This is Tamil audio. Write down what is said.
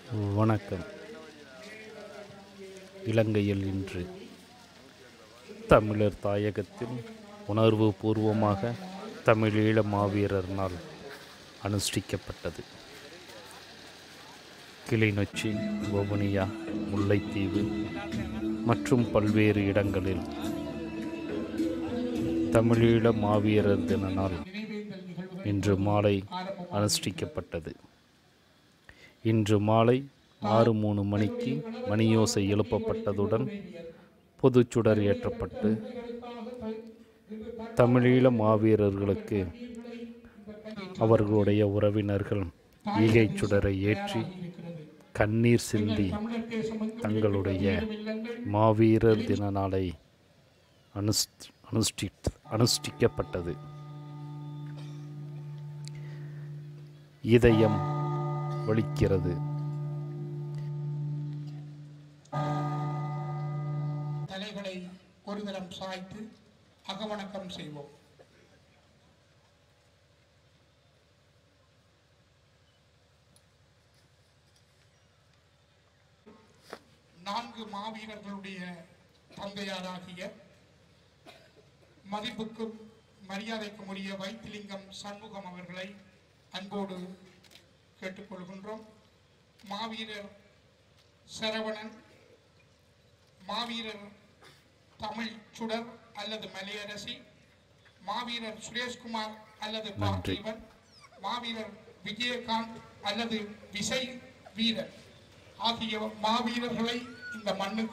வணக்கம் இலங்கையில் இன்று தமிழர் தாயகத்தில் உணர்வு பூர்வமாக தமிழீழ மாவீரர் நாள் அனுஷ்டிக்கப்பட்டது கிளிநொச்சி வவுனியா முல்லைத்தீவு மற்றும் பல்வேறு இடங்களில் தமிழீழ மாவீரர் தின நாள் இன்று மாலை அனுஷ்டிக்கப்பட்டது இன்று மாலை ஆறு மூணு மணிக்கு மணியோசை எழுப்பப்பட்டதுடன் பொதுச்சுடர் ஏற்றப்பட்டு தமிழீழ மாவீரர்களுக்கு அவர்களுடைய உறவினர்கள் ஈகைச் சுடரை ஏற்றி கண்ணீர் சிந்தி தங்களுடைய மாவீரர் தின நாளை அனுஸ் அனுஷ்டி அனுஷ்டிக்கப்பட்டது இதயம் வலிக்கிறது தலைகளை ஒரு தரம் சாய்த்து அகவணக்கம் செய்வோம் நான்கு மாவீரர்களுடைய தந்தையாராகிய மதிப்புக்கும் மரியாதைக்கும் உரிய வைத்திலிங்கம் சண்முகம் அவர்களை அன்போடு கேட்டுக்கொள்கின்றோம் மாவீரர் சரவணன் மாவீரர் தமிழ் சுடர் அல்லது மலையரசி மாவீரர் சுரேஷ்குமார் அல்லது பார்த்திபன் மாவீரர் விஜயகாந்த் அல்லது விசய் வீரன் ஆகிய மாவீரர்களை இந்த மண்ணுக்கு